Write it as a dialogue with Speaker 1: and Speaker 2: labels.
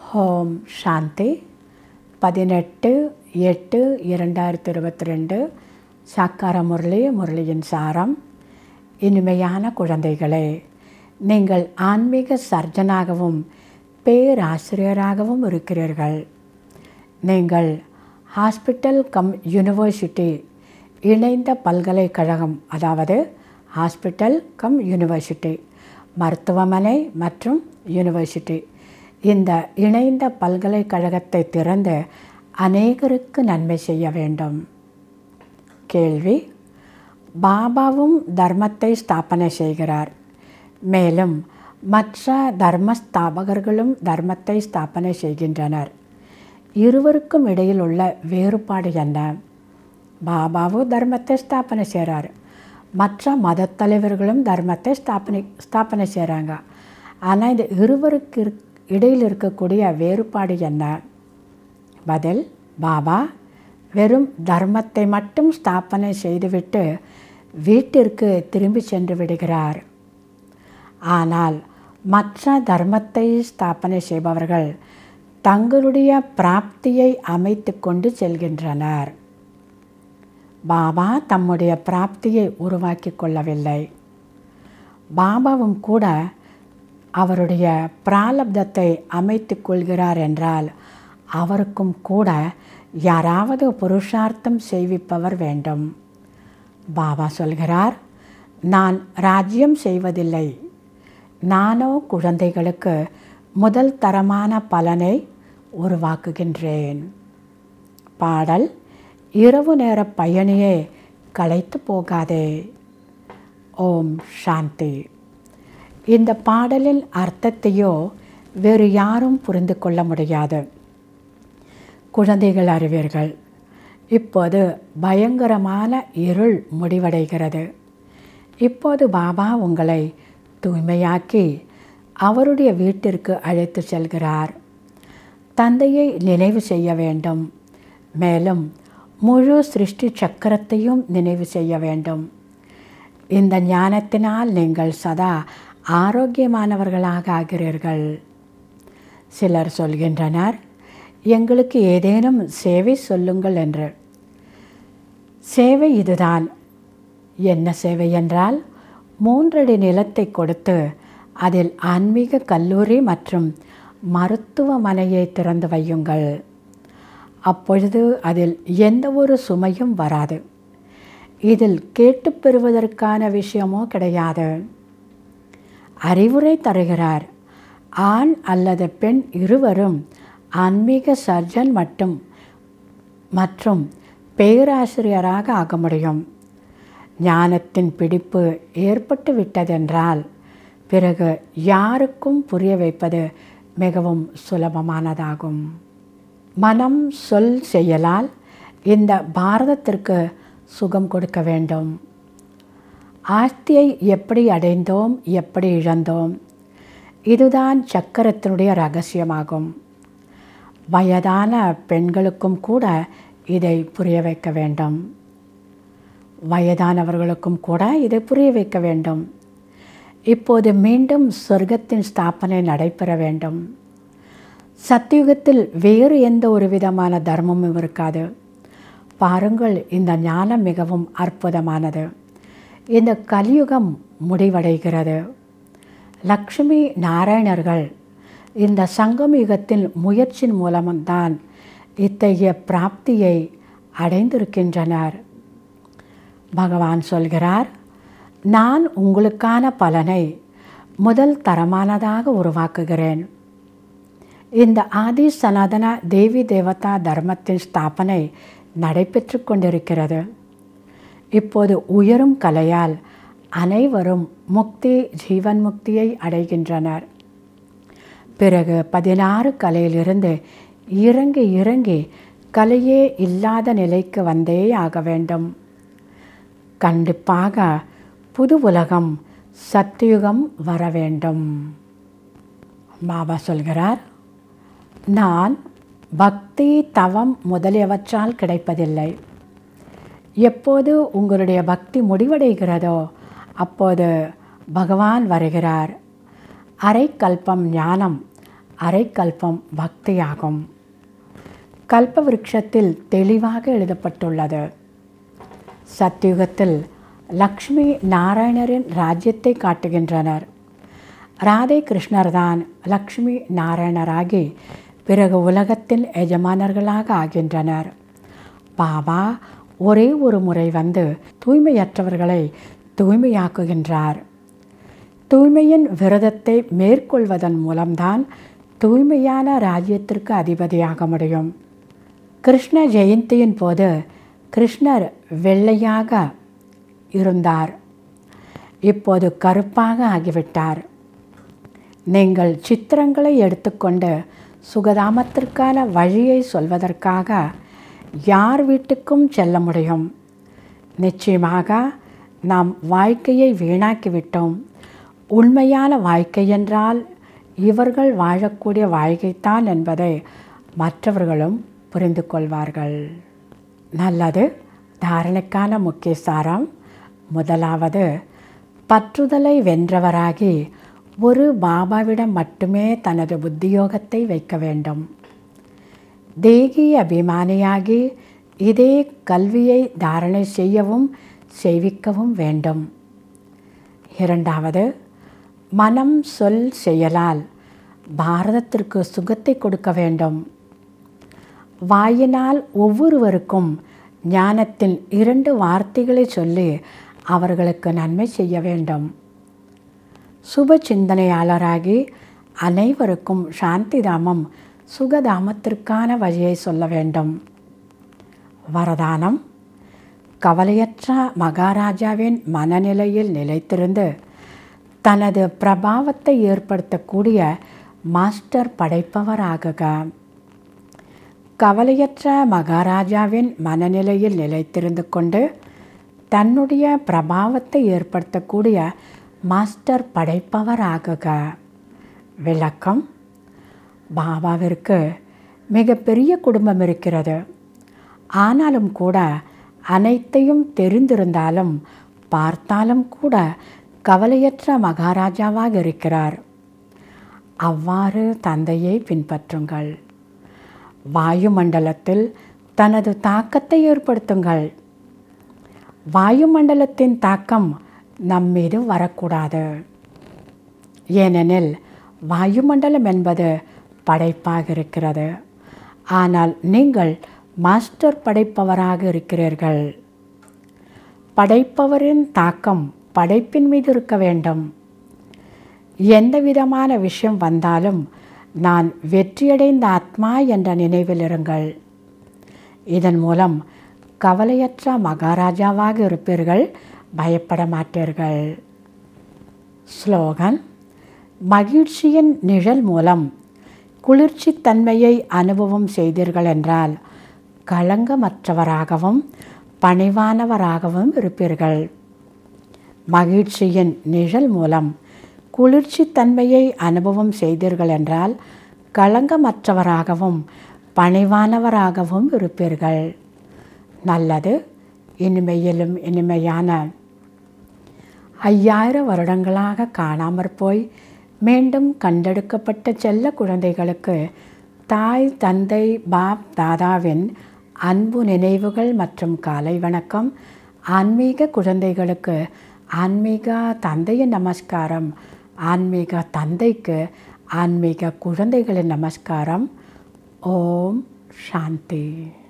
Speaker 1: ஓம் சாந்தி பதினெட்டு எட்டு இரண்டாயிரத்தி இருபத்தி ரெண்டு சாக்கார முரளி முரளியின் சாரம் இனிமையான குழந்தைகளே நீங்கள் ஆன்மீக சர்ஜனாகவும் பேராசிரியராகவும் இருக்கிறீர்கள் நீங்கள் ஹாஸ்பிட்டல் கம் யூனிவர்சிட்டி இணைந்த பல்கலைக்கழகம் அதாவது ஹாஸ்பிட்டல் கம் யூனிவர்சிட்டி மருத்துவமனை மற்றும் யூனிவர்சிட்டி இந்த இணைந்த பல்கலைக்கழகத்தை திறந்து அநேகருக்கு நன்மை செய்ய வேண்டும் கேள்வி பாபாவும் தர்மத்தை ஸ்தாபனை செய்கிறார் மேலும் மற்ற தர்ம ஸ்தாபகர்களும் தர்மத்தை ஸ்தாபனை செய்கின்றனர் இருவருக்கும் இடையில் உள்ள வேறுபாடு என்ன பாபாவும் தர்மத்தை ஸ்தாபனை செய்கிறார் மற்ற மத தலைவர்களும் தர்மத்தை ஸ்தாபனை ஸ்தாபனை செய்கிறாங்க ஆனால் இந்த இருவருக்கு இடையில் இருக்கக்கூடிய வேறுபாடு என்ன பதில் பாபா வெறும் தர்மத்தை மட்டும் ஸ்தாபனை செய்துவிட்டு வீட்டிற்கு திரும்பி சென்று விடுகிறார் ஆனால் மற்ற தர்மத்தை ஸ்தாபனை செய்பவர்கள் தங்களுடைய பிராப்தியை அமைத்து கொண்டு செல்கின்றனர் பாபா தம்முடைய பிராப்தியை உருவாக்கி கொள்ளவில்லை பாபாவும் கூட அவருடைய பிராலப்தத்தை அமைத்து கொள்கிறார் என்றால் அவருக்கும் கூட யாராவது புருஷார்த்தம் செய்விப்பவர் வேண்டும் பாபா சொல்கிறார் நான் ராஜ்யம் செய்வதில்லை நானோ குழந்தைகளுக்கு முதல் தரமான பலனை உருவாக்குகின்றேன் பாடல் இரவு நேர பயணியே களைத்து போகாதே ஓம் சாந்தி இந்த பாடலின் அர்த்தத்தையோ வேறு யாரும் புரிந்து கொள்ள முடியாது குழந்தைகள் அறிவீர்கள் இப்போது பயங்கரமான இருள் முடிவடைகிறது இப்போது பாபா உங்களை தூய்மையாக்கி அவருடைய வீட்டிற்கு அழைத்து செல்கிறார் தந்தையை நினைவு செய்ய வேண்டும் மேலும் முழு சிருஷ்டி சக்கரத்தையும் நினைவு செய்ய வேண்டும் இந்த ஞானத்தினால் நீங்கள் சதா ஆரோக்கியமானவர்களாக ஆகிறீர்கள் சிலர் சொல்கின்றனர் எங்களுக்கு ஏதேனும் சேவை சொல்லுங்கள் என்று சேவை இதுதான் என்ன சேவை என்றால் மூன்றடி நிலத்தை கொடுத்து அதில் ஆன்மீக கல்லூரி மற்றும் மருத்துவமனையை திறந்து வையுங்கள் அப்பொழுது அதில் எந்த ஒரு சுமையும் வராது இதில் கேட்டு பெறுவதற்கான விஷயமோ கிடையாது அறிவுரை தருகிறார் ஆண் அல்லது பெண் இருவரும் ஆன்மீக சர்ஜன் மட்டும் மற்றும் பேராசிரியராக ஆக முடியும் ஞானத்தின் பிடிப்பு ஏற்பட்டு விட்டதென்றால் பிறகு யாருக்கும் புரிய வைப்பது மிகவும் சுலபமானதாகும் மனம் சொல் செயலால் இந்த பாரதத்திற்கு சுகம் கொடுக்க வேண்டும் ஆஸ்தியை எப்படி அடைந்தோம் எப்படி இழந்தோம் இதுதான் சக்கரத்தினுடைய ரகசியமாகும் வயதான பெண்களுக்கும் கூட இதை புரிய வைக்க வேண்டும் வயதானவர்களுக்கும் கூட இதை புரிய வைக்க வேண்டும் இப்போது மீண்டும் சொர்க்கத்தின் ஸ்தாபனை நடைபெற வேண்டும் சத்தியுகத்தில் வேறு எந்த ஒரு விதமான தர்மமும் இருக்காது பாருங்கள் இந்த ஞானம் மிகவும் அற்புதமானது இந்த கலியுகம் முடிவடைகிறது லக்ஷ்மி நாராயணர்கள் இந்த சங்கம் யுகத்தில் முயற்சியின் மூலம்தான் இத்தகைய பிராப்தியை அடைந்திருக்கின்றனர் பகவான் சொல்கிறார் நான் உங்களுக்கான பலனை முதல் தரமானதாக உருவாக்குகிறேன் இந்த ஆதி சனாதன தேவி தேவதா தர்மத்தின் ஸ்தாபனை நடைபெற்று கொண்டிருக்கிறது இப்போது உயரும் கலையால் அனைவரும் முக்தி ஜீவன் முக்தியை அடைகின்றனர் பிறகு பதினாறு கலையிலிருந்து இறங்கி இறங்கி கலையே இல்லாத நிலைக்கு வந்தே ஆக வேண்டும் கண்டிப்பாக புது உலகம் சத்தியுகம் வர வேண்டும் பாபா சொல்கிறார் நான் பக்தி தவம் முதலியவற்றால் கிடைப்பதில்லை எப்போது உங்களுடைய பக்தி முடிவடைகிறதோ அப்போது பகவான் வருகிறார் அரை கல்பம் ஞானம் அரைக்கல்பம் பக்தியாகும் கல்ப விருட்சத்தில் தெளிவாக எழுதப்பட்டுள்ளது சத்யுகத்தில் லக்ஷ்மி நாராயணரின் ராஜ்யத்தை காட்டுகின்றனர் ராதே கிருஷ்ணர்தான் லக்ஷ்மி நாராயணராகி பிறகு உலகத்தில் எஜமானர்களாக ஆகின்றனர் பாபா ஒரே ஒரு முறை வந்து தூய்மையற்றவர்களை தூய்மையாக்குகின்றார் தூய்மையின் விரதத்தை மேற்கொள்வதன் மூலம்தான் தூய்மையான ராஜ்யத்திற்கு அதிபதியாக முடியும் கிருஷ்ண ஜெயந்தியின் போது கிருஷ்ணர் வெள்ளையாக இருந்தார் இப்போது கருப்பாக ஆகிவிட்டார் நீங்கள் சித்திரங்களை எடுத்துக்கொண்டு சுகதாமத்திற்கான வழியை சொல்வதற்காக யார் வீட்டுக்கும் செல்ல முடியும் நிச்சயமாக நாம் வாழ்க்கையை வீணாக்கிவிட்டோம் உண்மையான வாழ்க்கை என்றால் இவர்கள் வாழக்கூடிய வாழ்க்கைத்தான் என்பதை மற்றவர்களும் புரிந்து கொள்வார்கள் நல்லது தாரணைக்கான முக்கிய சாரம் முதலாவது பற்றுதலை வென்றவராகி ஒரு பாபாவிடம் மட்டுமே தனது புத்தியோகத்தை வைக்க வேண்டும் தேகி அபிமானியாகி இதே கல்வியை தாரணை செய்யவும் செய்விக்கவும் வேண்டும் இரண்டாவது மனம் சொல் செயலால் பாரதத்திற்கு சுகத்தை கொடுக்க வேண்டும் வாயினால் ஒவ்வொருவருக்கும் ஞானத்தில் இரண்டு வார்த்தைகளை சொல்லி அவர்களுக்கு நன்மை செய்ய வேண்டும் சுப சிந்தனையாளராகி அனைவருக்கும் சாந்திதாமம் சுகதாமத்திற்கான வழியை சொல்ல வேண்டும் வரதானம் கவலையற்ற மகாராஜாவின் மனநிலையில் நிலைத்திருந்து தனது பிரபாவத்தை ஏற்படுத்தக்கூடிய மாஸ்டர் படைப்பவராகுக கவலையற்ற மகாராஜாவின் மனநிலையில் நிலைத்திருந்து கொண்டு தன்னுடைய பிரபாவத்தை ஏற்படுத்தக்கூடிய மாஸ்டர் படைப்பவராகுக விளக்கம் பாபாவிற்கு மிகப்பெரிய குடும்பம் இருக்கிறது ஆனாலும் கூட அனைத்தையும் தெரிந்திருந்தாலும் பார்த்தாலும் கூட கவலையற்ற மகாராஜாவாக இருக்கிறார் அவ்வாறு தந்தையை பின்பற்றுங்கள் வாயுமண்டலத்தில் தனது தாக்கத்தை ஏற்படுத்துங்கள் வாயுமண்டலத்தின் தாக்கம் நம்மீது வரக்கூடாது ஏனெனில் வாயுமண்டலம் என்பது படைப்பாக இருக்கிறது ஆனால் நீங்கள் மாஸ்டர் படைப்பவராக இருக்கிறீர்கள் படைப்பவரின் தாக்கம் படைப்பின் மீது இருக்க வேண்டும் எந்த விதமான விஷயம் வந்தாலும் நான் வெற்றியடைந்த ஆத்மா என்ற நினைவில் இருங்கள் இதன் மூலம் கவலையற்ற மகாராஜாவாக இருப்பீர்கள் பயப்பட மாட்டீர்கள் ஸ்லோகன் மகிழ்ச்சியின் நிழல் மூலம் குளிர்ச்சி தன்மையை அனுபவம் செய்தீர்கள் என்றால் களங்கமற்றவராகவும் பணிவானவராகவும் இருப்பீர்கள் மகிழ்ச்சியின் நிழல் மூலம் குளிர்ச்சி தன்மையை அனுபவம் செய்தீர்கள் என்றால் களங்கமற்றவராகவும் பணிவானவராகவும் இருப்பீர்கள் நல்லது இனிமையிலும் இனிமையான ஐயாயிரம் வருடங்களாக காணாமற் போய் மீண்டும் கண்டெடுக்கப்பட்ட செல்ல குழந்தைகளுக்கு தாய் தந்தை பாப் தாதாவின் அன்பு நினைவுகள் மற்றும் காலை வணக்கம் ஆன்மீக குழந்தைகளுக்கு ஆன்மீக தந்தையின் நமஸ்காரம் ஆன்மீக தந்தைக்கு ஆன்மீக குழந்தைகளின் நமஸ்காரம் ஓம் சாந்தி